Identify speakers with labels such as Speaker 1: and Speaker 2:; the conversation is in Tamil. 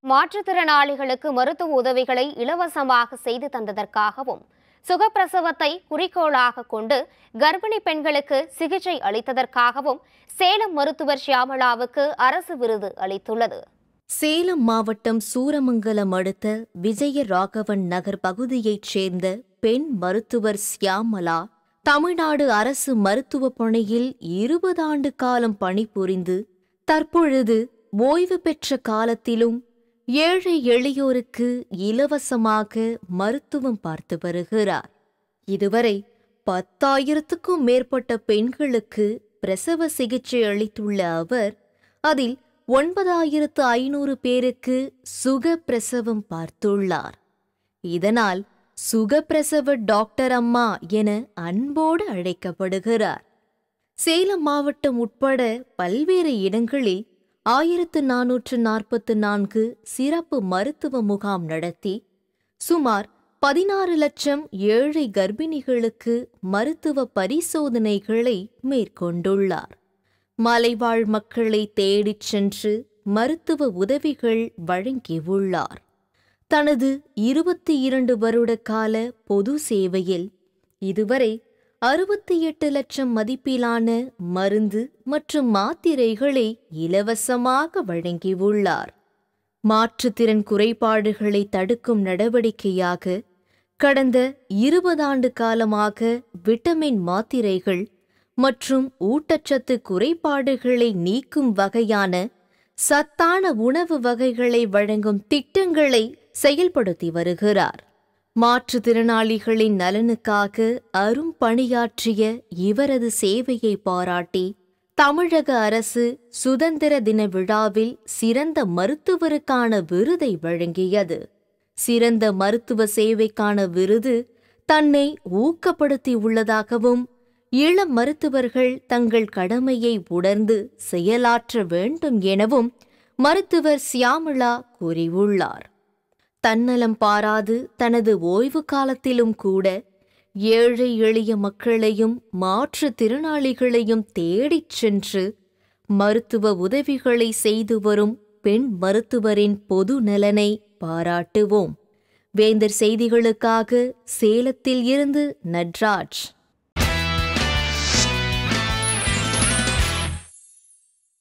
Speaker 1: மாற்றுத்திறனாளிகளுக்கு மருத்துவ உதவிகளை இலவசமாக செய்து தந்ததற்காகவும் சுகப்பிரசவத்தை குறிக்கோளாக கொண்டு கர்ப்பிணி பெண்களுக்கு சிகிச்சை அளித்ததற்காகவும் சேலம் மருத்துவர் ஷியாமளாவுக்கு அரசு விருது அளித்துள்ளது
Speaker 2: சேலம் மாவட்டம் சூரமங்கலம் அடுத்த விஜய ராகவன் நகர் பகுதியைச் சேர்ந்த பெண் மருத்துவர் சியாமலா தமிழ்நாடு அரசு மருத்துவப் பணியில் இருபது ஆண்டு காலம் பணிபுரிந்து தற்பொழுது ஓய்வு பெற்ற காலத்திலும் ஏழை எளியோருக்கு இலவசமாக மருத்துவம் பார்த்து வருகிறார் இதுவரை பத்தாயிரத்துக்கும் மேற்பட்ட பெண்களுக்கு பிரசவ சிகிச்சை அளித்துள்ள அவர் அதில் ஒன்பதாயிரத்து ஐநூறு பேருக்கு சுக பிரசவம் பார்த்துள்ளார் இதனால் சுகப்பிரசவ டாக்டர் அம்மா என அன்போடு அழைக்கப்படுகிறார் சேலம் மாவட்டம் உட்பட பல்வேறு இடங்களில் ஆயிரத்து நானூற்று நாற்பத்து நான்கு சிறப்பு மருத்துவ முகாம் நடத்தி சுமார் பதினாறு லட்சம் ஏழை கர்ப்பிணிகளுக்கு மருத்துவ பரிசோதனைகளை மேற்கொண்டுள்ளார் மலைவாழ் மக்களை தேடிச் சென்று மருத்துவ உதவிகள் வழங்கியுள்ளார் தனது இருபத்தி இரண்டு வருட கால பொது சேவையில் இதுவரை அறுபத்தி எட்டு லட்சம் மதிப்பிலான மருந்து மற்றும் மாத்திரைகளை இலவசமாக வழங்கியுள்ளார் மாற்றுத்திறன் குறைபாடுகளை தடுக்கும் நடவடிக்கையாக கடந்த இருபதாண்டு காலமாக விட்டமின் மாத்திரைகள் மற்றும் ஊட்டச்சத்து குறைபாடுகளை நீக்கும் வகையான சத்தான உணவு வகைகளை வழங்கும் திட்டங்களை செயல்படுத்தி வருகிறார் மாற்றுத்திறனாளிகளின் நலனுக்காக அரும் பணியாற்றிய இவரது சேவையை பாராட்டி தமிழக அரசு சுதந்திர தின விழாவில் சிறந்த மருத்துவருக்கான விருதை வழங்கியது சிறந்த மருத்துவ சேவைக்கான விருது தன்னை ஊக்கப்படுத்தியுள்ளதாகவும் இளம் மருத்துவர்கள் தங்கள் கடமையை உணர்ந்து செயலாற்ற வேண்டும் எனவும் மருத்துவர் சியாமளா கூறியுள்ளார் தன்னலம் பாராது தனது ஓய்வு காலத்திலும் கூட ஏழை எளிய மக்களையும் மாற்றுத் திறனாளிகளையும் தேடிச் சென்று மருத்துவ உதவிகளை செய்து வரும் பெண் மருத்துவரின் பொது நலனை பாராட்டுவோம் வேந்தர் செய்திகளுக்காக சேலத்தில் இருந்து நட்ராஜ்